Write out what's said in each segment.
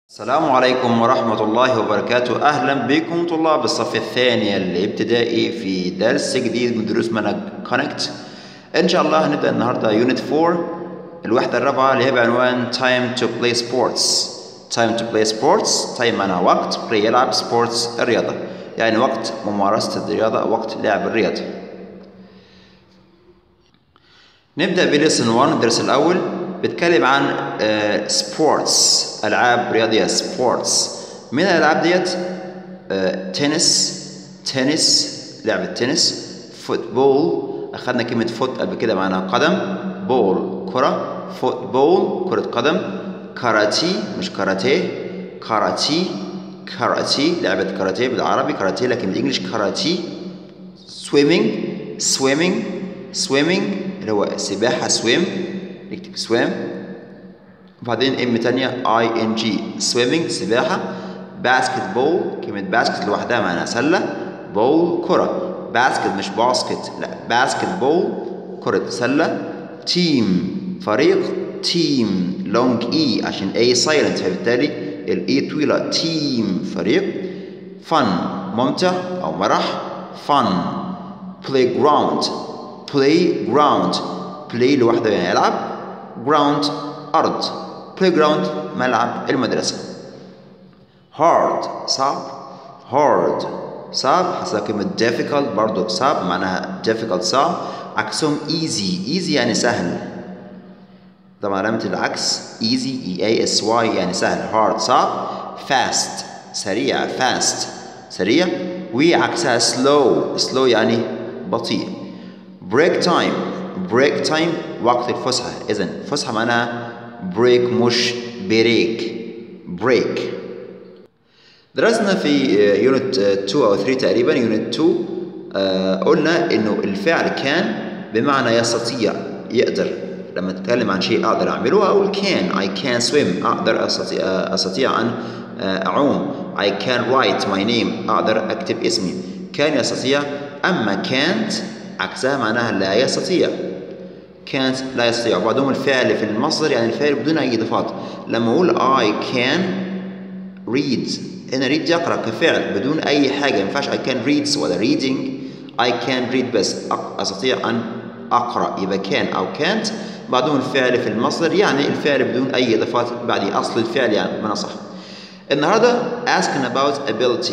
السلام عليكم ورحمة الله وبركاته أهلا بكم طلاب الصف الثاني الابتدائي في درس جديد من دروس منهج كونكت إن شاء الله هنبدأ النهاردة يونت 4 الوحدة الرابعة اللي هي بعنوان time to play sports time to play sports time معناها وقت play يلعب sports الرياضة يعني وقت ممارسة الرياضة أو وقت لعب الرياضة نبدأ بليسن 1 الدرس الأول بيتكلم عن سبورتس العاب رياضيه سبورتس من الالعاب ديت تنس تنس لعبه تنس فوتبول اخذنا كلمه فوت قبل كده معناها قدم بول كره فوتبول كره قدم كاراتي مش كاراتيه كاراتي كاراتي لعبه كاراتيه بالعربي كاراتيه لكن بالانجلش كاراتي سويمينج سويمينج سويمينج اللي هو سباحه سويم نكتب سويم وبعدين ام تانية اي ان جي سويمنج سباحة باسكت بول كلمة باسكت لوحدها معناها سلة بول كرة باسكت مش باسكت لا باسكت بول كرة سلة تيم فريق تيم لونج اي عشان اي سايلنت فبالتالي الاي طويلة تيم فريق فن ممتع او مرح فن بلاي جراوند بلاي جراوند بلاي لوحده يعني يلعب جراوند أرض بلاي جراوند ملعب المدرسة hard صعب hard صعب حسب كلمة difficult برضو صعب معناها difficult صعب عكسهم easy easy يعني سهل طبعا علامة العكس easy e a s y يعني سهل hard صعب fast سريع fast سريع وعكسها slow slow يعني بطيء break time بريك تايم وقت الفسحة إذا فسحة معناها بريك مش بريك بريك درسنا في يونت 2 أو 3 تقريبا يونت 2 آه قلنا إنه الفعل كان بمعنى يستطيع يقدر لما تتكلم عن شيء أقدر أعمله أقول كان I can swim أقدر أستطيع, أستطيع أن أعوم I can write my name أقدر أكتب اسمي كان يستطيع أما can't عكسها معناها لا يستطيع كانت لا يستطيع وبعدهم الفعل في المصدر يعني الفعل بدون أي إضافات لما أقول I can read هنا read يقرأ كفعل بدون أي حاجة ما ينفعش I can read ولا reading I can read بس أستطيع أن أقرأ يبقى can أو can't بعدهم الفعل في المصدر يعني الفعل بدون أي إضافات بعد أصل الفعل يعني بمعنى صح النهاردة asking about ability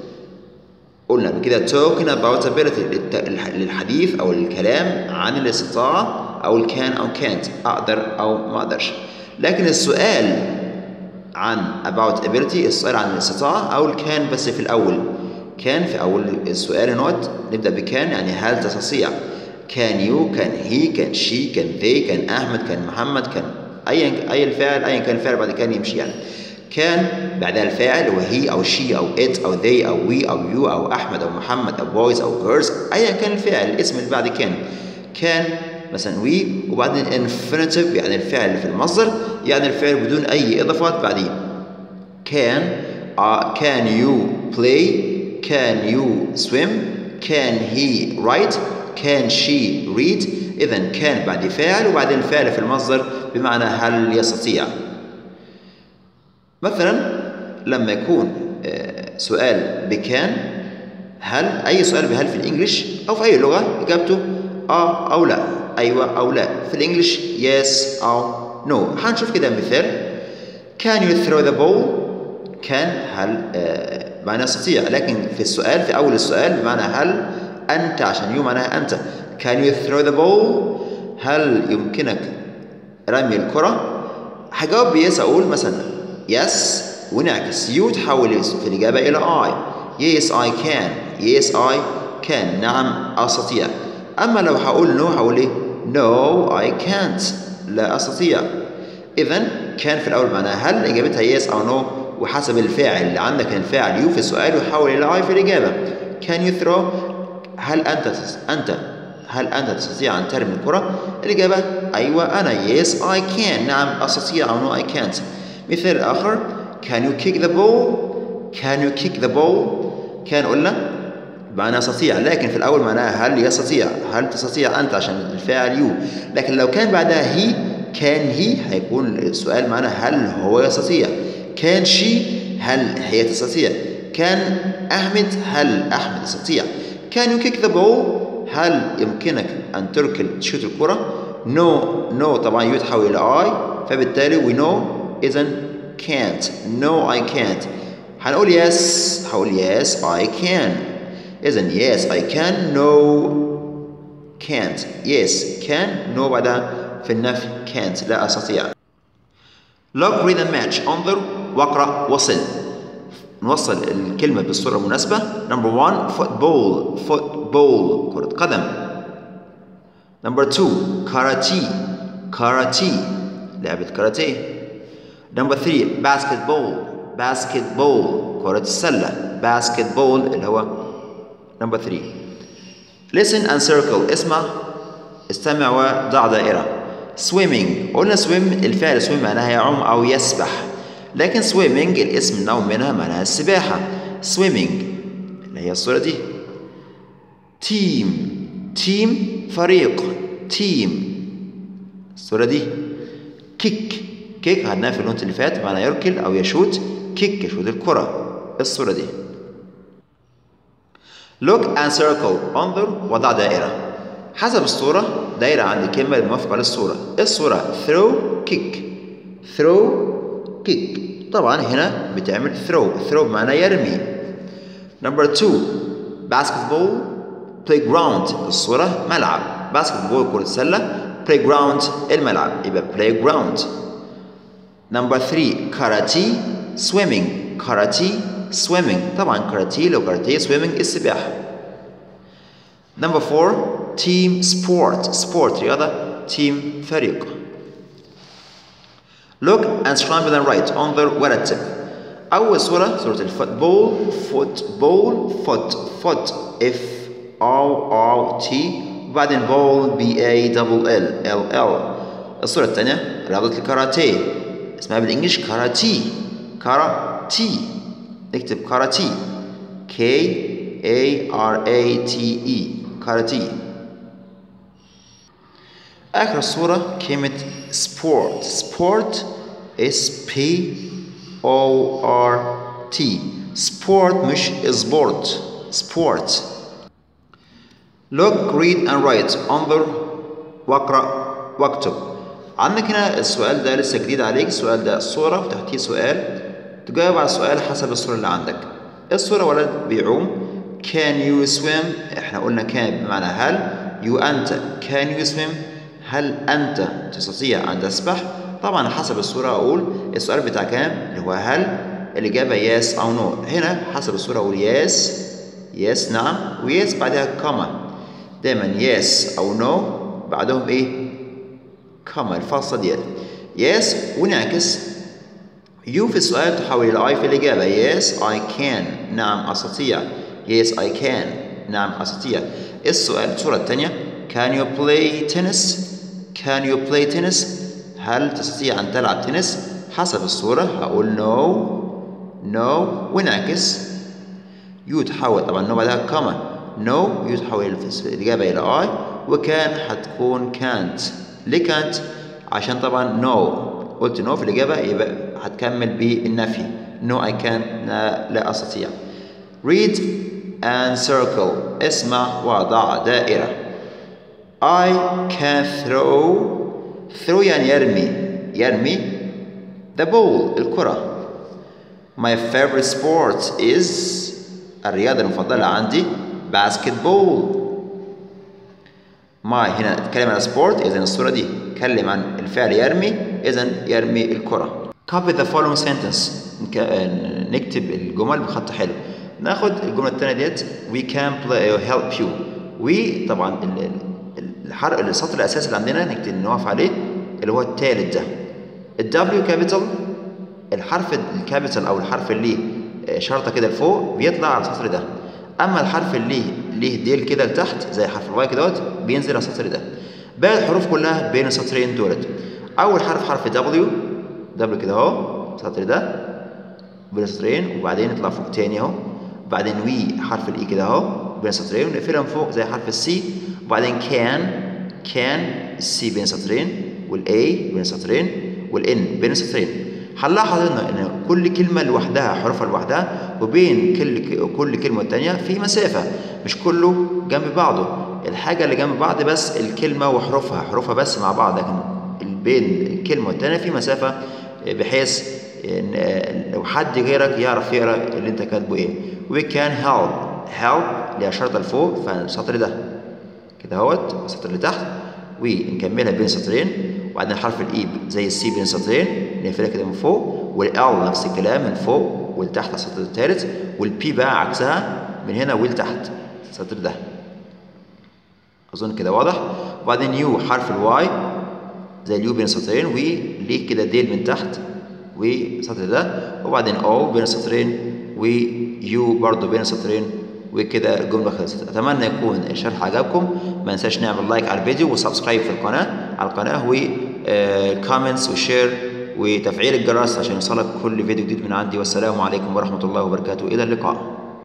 قلنا كده talking about ability للحديث او الكلام عن الاستطاعه او الكان او كانت اقدر او ما اقدرش لكن السؤال عن about ability السؤال عن الاستطاعه او الكان بس في الاول كان في اول السؤال نوت نبدا بكان يعني هل تستطيع كان يو كان هي كان شي كان ذي كان احمد كان محمد كان ايا اي الفعل ايا كان الفعل بعد كان يمشي يعني كان بعدها الفاعل وهي او شي او ات او ذي او وي او يو او احمد او محمد او بويز او جيرلز ايا كان الفعل الاسم اللي بعد كان كان مثلا وي وبعدين انفينيتيف يعني الفعل اللي في المصدر يعني الفعل بدون اي اضافات بعديه كان كان يو بلاي كان يو سويم كان هي رايت كان شي ريد اذا كان بعد فاعل وبعدين الفعل في المصدر بمعنى هل يستطيع مثلا لما يكون سؤال بكان هل اي سؤال بهل في الانجليش او في اي لغه اجابته اه او لا ايوه او لا في الانجليش يس او نو no. هنشوف كده مثال can you throw the ball كان هل آه معنى استطيع لكن في السؤال في اول السؤال بمعنى هل انت عشان يو معناها انت can you throw the ball هل يمكنك رمي الكره هجاوب بيس اقول مثلا يس ونعكس يو تحول في الإجابة إلى I yes I can yes I can نعم أستطيع أما لو هقول no هقول إيه no I can't لا أستطيع إذا كان في الأول معناها هل إجابتها yes أو no وحسب الفاعل اللي عندك الفاعل يو في السؤال يحول إلى I في الإجابة can you throw هل أنت أنت هل أنت تستطيع أن ترمي الكرة؟ الإجابة أيوة أنا yes I can نعم أستطيع أو no I can't مثال آخر can you kick the ball can you kick the ball كان قلنا معناها استطيع لكن في الأول معناها هل يستطيع هل تستطيع أنت عشان الفاعل يو لكن لو كان بعدها هي كان هي هيكون السؤال معنا هل هو يستطيع كان شي هل هي تستطيع كان أحمد هل أحمد يستطيع كان يو كيك ذا بول هل يمكنك أن تركل تشوت الكرة نو no, نو no. طبعا يو يتحول إلى I فبالتالي we know إذا can't no I can't هنقول yes هقول yes I can إذا yes I can no can't yes can no بعدها في النفي can't لا أستطيع look read and match انظر واقرأ وصل نوصل الكلمة بالصورة المناسبة number one football football كرة قدم number two karate karate لعبة كاراتيه number three basketball basketball كرة السلة basketball اللي هو number three listen and circle اسمع استمع وضع دائرة swimming قلنا swim الفعل swim معناها يعوم أو يسبح لكن swimming الاسم النوم منها معناها السباحة swimming اللي هي الصورة دي team team فريق team الصورة دي kick kick خدناها في اللون اللي فات معناها يركل أو يشوت kick يشوت الكرة الصورة دي look and circle انظر وضع دائرة حسب الصورة دايرة عند الكلمة الموافقة للصورة الصورة throw kick throw kick طبعا هنا بتعمل throw throw بمعنى يرمي number two basketball playground الصورة ملعب basketball كرة سلة playground الملعب يبقى playground number three karate swimming karate swimming طبعا كاراتيه لو كاراتيه swimming السباحة number four team sport sport رياضة team فريق look and scramble and write انظر ورتب أول صورة صورة الفوتبول فوتبول فوت فوت F O O T وبعدين بول B A double L L L الصورة الثانية رياضة الكاراتيه اسمها بالإنجليش كاراتي كاراتي نكتب كاراتي K A R A T E كاراتي آخر الصورة كلمة سبورت سبورت S P O R T سبورت مش سبورت سبورت look read and write انظر واقرأ واكتب عندك هنا السؤال ده لسه جديد عليك السؤال ده صورة وتحتيه سؤال تجاوب على السؤال حسب الصورة اللي عندك الصورة ولد بيعوم can you swim احنا قلنا كان بمعنى هل you أنت can you swim هل أنت تستطيع أن تسبح طبعا حسب الصورة أقول السؤال بتاع كام اللي هو هل الإجابة yes أو no هنا حسب الصورة أقول yes yes نعم ويس بعدها كوما دايما yes أو no بعدهم إيه كوما الفاصلة ديت yes ونعكس يو في السؤال تحول إلى I في الإجابة yes I can نعم أستطيع yes I can نعم أستطيع السؤال الصورة الثانية can you play tennis can you play tennis هل تستطيع أن تلعب تنس حسب الصورة هقول no no ونعكس يو تحول طبعا no بعدها كما no يو تحول في الإجابة إلى I وكان حتكون can't ليه can't عشان طبعا no قلت no في الإجابة يبقى هتكمل بالنفي no I can't لا, لا أستطيع read and circle اسمع وضع دائرة I can throw throw يعني يرمي يرمي the ball الكرة my favorite sport is الرياضة المفضلة عندي basketball my هنا اتكلم عن سبورت إذا الصورة دي اتكلم عن الفعل يرمي إذا يرمي الكرة copy the following sentence نكتب الجمل بخط حلو ناخد الجملة الثانية ديت we can play help you we طبعا الحرق السطر الأساسي اللي عندنا نكتب نقف عليه اللي هو الثالث ده الدبليو كابيتال الحرف الكابيتال أو الحرف اللي شرطة كده لفوق بيطلع على السطر ده أما الحرف اللي ليه ديل كده لتحت زي حرف الواي كده بينزل على السطر ده باقي الحروف كلها بين السطرين دولت أول حرف حرف دبليو دبليو كده أهو السطر ده بين السطرين وبعدين يطلع فوق تاني أهو بعدين وي حرف الإي كده أهو بين السطرين ونقفلهم فوق زي حرف السي وبعدين كان كان السي بين سطرين والاي بين سطرين والان بين سطرين هنلاحظ هنا ان كل كلمه لوحدها حروفها لوحدها وبين كل كل كلمه والتانيه في مسافه مش كله جنب بعضه الحاجه اللي جنب بعض بس الكلمه وحروفها حروفها بس مع بعض لكن بين الكلمه والتانيه في مسافه بحيث ان لو حد غيرك يعرف يقرا اللي انت كاتبه ايه we can help help اللي هي الشرطه لفوق فالسطر ده كده اهوت السطر اللي تحت ونكملها بين سطرين وبعدين حرف الاي زي السي بين سطرين نقفلها كده من فوق والال نفس الكلام من فوق ولتحت على السطر الثالث والبي بقى عكسها من هنا ولتحت السطر ده اظن كده واضح وبعدين يو حرف الواي زي اليو بين سطرين وليه كده ديل من تحت والسطر ده وبعدين او بين السطرين ويو برضو بين السطرين وكده الجمله خلصت اتمنى يكون الشرح عجبكم ما ننساش نعمل لايك على الفيديو وسبسكرايب في القناه على القناه وكومنتس وشير وتفعيل الجرس عشان يوصلك كل فيديو جديد من عندي والسلام عليكم ورحمه الله وبركاته الى اللقاء